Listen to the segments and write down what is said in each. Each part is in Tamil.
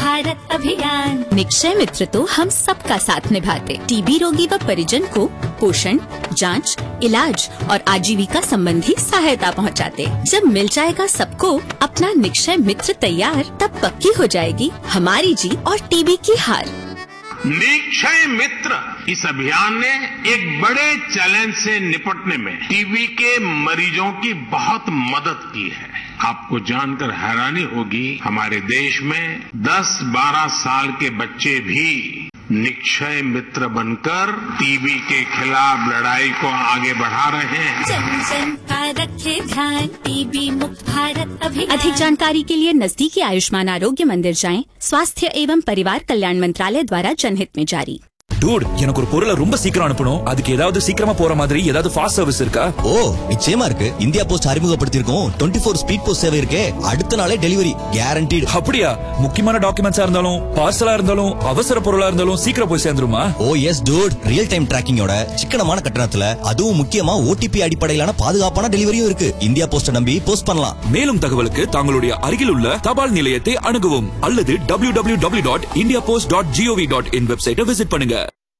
भारत अभियान निक्षय मित्र तो हम सबका साथ निभाते टीबी रोगी व परिजन को पोषण जांच, इलाज और आजीविका संबंधी सहायता पहुंचाते। जब मिल जाएगा सबको अपना निक्षय मित्र तैयार तब पक्की हो जाएगी हमारी जीत और टीबी की हार निक्षय मित्र इस अभियान ने एक बड़े चैलेंज से निपटने में टीबी के मरीजों की बहुत मदद की है आपको जानकर हैरानी होगी हमारे देश में 10-12 साल के बच्चे भी निक्षय मित्र बनकर टीबी के खिलाफ लड़ाई को आगे बढ़ा रहे हैं जन जन का रखे ध्यान टीबी मुक्त भारत अभियान अधिक जानकारी के लिए नजदीकी आयुष्मान आरोग्य मंदिर जाएं स्वास्थ्य एवं परिवार कल्याण मंत्रालय द्वारा जनहित में जारी டூட் எனக்கு ஒரு பொருளை ரொம்ப சீக்கிரம் அனுப்பணும் அதுக்கு ஏதாவது சீக்கிரமா போற மாதிரி ஏதாவது ஃபாஸ்ட் சர்வீஸ் இருக்கா ஓ நிச்சயமா இருக்கு இந்தியா போஸ்ட் அறிமுகப்படுத்தியிருக்கோம் டுவெண்ட்டி ஃபோர் ஸ்பீட் போஸ்ட் சேவை இருக்கே அடுத்த நாளே டெலிவரி கேரண்டீடு அப்படியா முக்கியமான டாக்குமெண்ட்ஸா இருந்தாலும் பார்சலா இருந்தாலும் அவசர பொருளா இருந்தாலும் சீக்கிரம் போய் சேர்ந்துருமா oh yes dude real time டிராக்கிங்கோட சிக்கனமான கட்டணத்துல அதுவும் முக்கியமா ஓடிபி அடிப்படையிலான பாதுகாப்பான டெலிவரியும் இருக்கு இந்தியா போஸ்ட நம்பி போஸ்ட் பண்ணலாம் மேலும் தகவலுக்கு தங்களுடைய அருகில் உள்ள தபால் நிலையத்தை அணுகவும் அல்லது W W W dot India post dot GOV dot in வெப்சைட்டை விசிட் பண்ணுங்க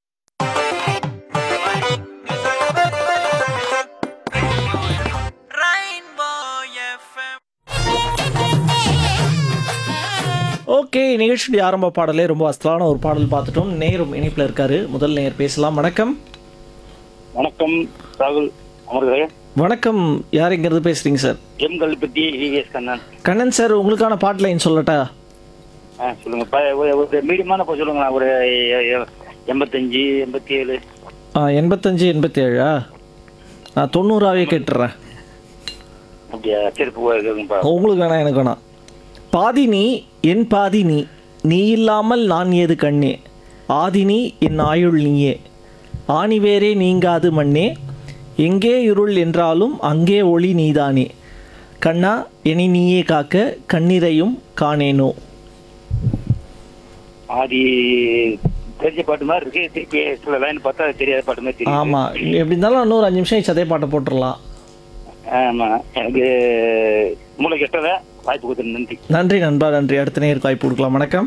ஓகே நிகழ்ச்சியுடைய ஆரம்ப பாடலே ரொம்ப அஸ்தலான ஒரு பாடல் பார்த்துட்டோம் நேரும் இணைப்பில் இருக்காரு முதல் நேர் பேசலாம் வணக்கம் வணக்கம் ராகுல் அமர்தே வணக்கம் யார் இங்கிருந்து பேசுறீங்க sir M Kalpathy ES Kannan Kannan sir உங்களுக்கான பாட்டு லைன் சொல்லட்டா ஆ சொல்லுங்க ப- ஒரு- ஒரு மீடியமான இப்போ சொல்லுங்களேன் ஒரு எ- எ- எண்பத்தஞ்சு எண்பத்தி ஏழு ஆ, எண்பத்தஞ்சு எண்பத்தி ஏழா நான் தொண்ணூறாவே கேட்டுறேன் அப்படியா சரி போ- கேளுங்கப்பா உங்களுக்கு வேணாம் எனக்கு வேணாம் பாதி நீ என் பாதி நீ நீ இல்லாமல் நான் ஏது கண்ணே ஆதினி என் ஆயுள் நீயே ஆணிவேரே நீங்காது மண்ணே எங்கே இருள் என்றாலும் அங்கே ஒளி நீதானே கண்ணா எனி நீயே காக்க கண்ணீரையும் காணேனோ ஆதி தெரிஞ்ச பாட்டு மாதிரி இருக்கு திருப்பி சில லைன் பார்த்தா தெரியாத பாட்டு மாதிரி தெரியும் ஆமாம் எப்படி இருந்தாலும் இன்னொரு அஞ்சு நிமிஷம் சதே பாட்டை போட்டுடலாம் ஆமா எனக்கு மூளை கெட்டத வாய்ப்பு கொடுத்து நன்றி நன்றி நண்பா நன்றி அடுத்த நேருக்கு வாய்ப்பு கொடுக்கலாம் வணக்கம்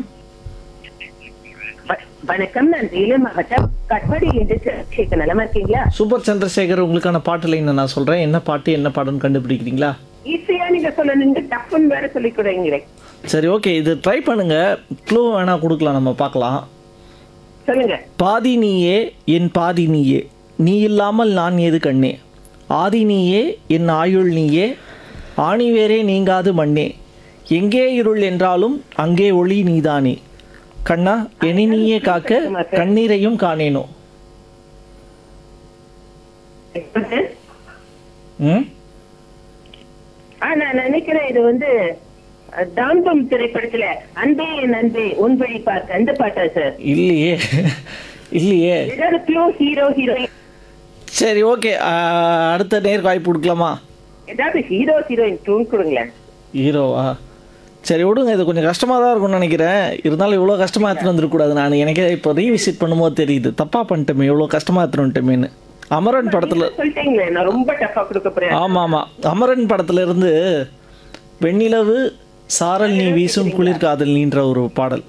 வ- வணக்கம் நான் வேலூர் மாவட்டம் கட்பாடி என்று சந்திரசேகர் நலமா இருக்கீங்களா சூப்பர் சந்திரசேகர் உங்களுக்கான பாட்டு லைன் நான் சொல்கிறேன் என்ன பாட்டு என்ன பாட்டுன்னு கண்டுபிடிக்கிறீங்களா ஈஸியா நீங்க சொல்லணுங்க டஃப்னு வேற சொல்லி கொடுங்களே சரி ஓகே இது ட்ரை பண்ணுங்க க்ளூ வேணா கொடுக்கலாம் நம்ம பார்க்கலாம் சொல்லுங்க பாதி நீயே என் பாதி நீயே நீ இல்லாமல் நான் ஏது கண்ணே ஆதி நீயே என் ஆயுள் நீயே ஆணிவேரே நீங்காது மண்ணே எங்கே இருள் என்றாலும் அங்கே ஒளி நீதானே கண்ணா எனி நீயே காக்க கண்ணீரையும் காணேனோ ம் ஆ நான் நினைக்கிறேன் இது வந்து அஹ், தாம்பம் திரைப்படத்துல அன்பே என் அன்பே உன் வழி பார்க்க அந்த பாட்டா சார் இல்லையே இல்லையே ஏதாவது க்ளூ ஹீரோ ஹீரோயின் சரி ஓகே அடுத்த நேருக்கு வாய்ப்பு கொடுக்கலாமா ஏதாவது ஹீரோ ஹீரோயின் க்ளூ கொடுங்களேன் ஹீரோவா சரி விடுங்க இது கொஞ்சம் கஷ்டமாக தான் இருக்கும்னு நினைக்கிறேன் இருந்தாலும் இவ்வளோ கஷ்டமாக எடுத்துகிட்டு வந்துருக்கூடாது நான் எனக்கே இப்போ ரீவிசிட் பண்ணும்போது தெரியுது தப்பாக பண்ணிட்டோமே இவ்வளோ கஷ்டமாக எடுத்துட்டு வந்துட்டோமேன்னு அமரன் படத்தில் சொல்லிட்டீங்களே நான் ரொம்ப டஃபா கொடுக்க போறேன் ஆமாம் ஆமாம் அமரன் படத்துல இருந்து வெண்ணிலவு சாரல் நீ வீசும் குளிர் காதல் நீன்ற ஒரு பாடல்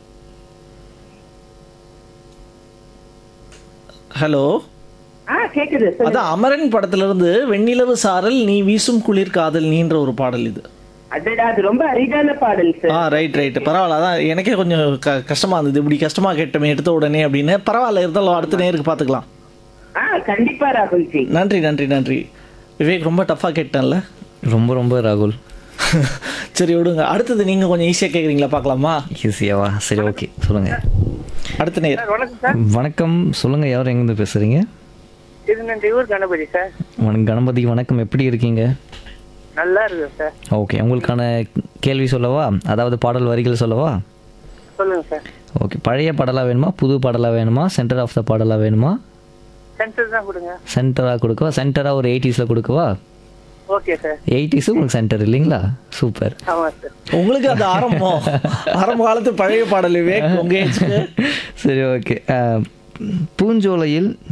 ஹலோ ஆ கேக்குது சொல்லுங்க அதான் அமரன் படத்துல இருந்து வெண்ணிலவு சாரல் நீ வீசும் குளிர் காதல் நீன்ற ஒரு பாடல் இது அடடா அது ரொம்ப அரிதான பாடல் ஆ சார் ரைட் ரைட் பரவாயில்ல அதான் எனக்கே கொஞ்சம் க கஷ்டமாக இருந்தது இப்படி கஷ்டமாக கேட்டோமே எடுத்த உடனே அப்படின்னு பரவாயில்ல இருந்தாலும் அடுத்த நேருக்கு பார்த்துக்கலாம் ஆ கண்டிப்பா ராகுல்ஜி நன்றி நன்றி நன்றி விவேக் ரொம்ப டஃப்பாக கேட்டேன்ல ரொம்ப ரொம்ப ராகுல் சரி விடுங்க அடுத்தது நீங்கள் கொஞ்சம் ஈஸியாக கேட்குறீங்களா பார்க்கலாமா ஈஸியாவா சரி ஓகே சொல்லுங்க அடுத்த நேர் வணக்கம் சார் வணக்கம் சொல்லுங்க யார் எங்கேருந்து பேசுறீங்க திருநெல்வேலூர் கணபதி சார் வணக்கம் கணபதி வணக்கம் எப்படி இருக்கீங்க நல்லா இருக்கு சார் ஓகே உங்களுக்கான கேள்வி சொல்லவா அதாவது பாடல் வரிகள் சொல்லவா சொல்லுங்க சார் ஓகே பழைய பாடலாக வேணுமா புது பாடலாக வேணுமா சென்டர் ஆஃப் த பாடலாக வேணுமா சென்டர் தான் கொடுங்க சென்டராக கொடுக்கவா சென்டராக ஒரு எயிட்டிஸில் கொடுக்கவா ஓகே சார் எயிட்டிஸு உங்களுக்கு சென்டர் இல்லைங்களா சூப்பர் ஆமா சார் உங்களுக்கு அது ஆரம்பம் ஆரம்ப காலத்து பழைய பாடல் விவேக் உங்கள் ஏஜ்க்கு சரி ஓகே பூஞ்சோலையில்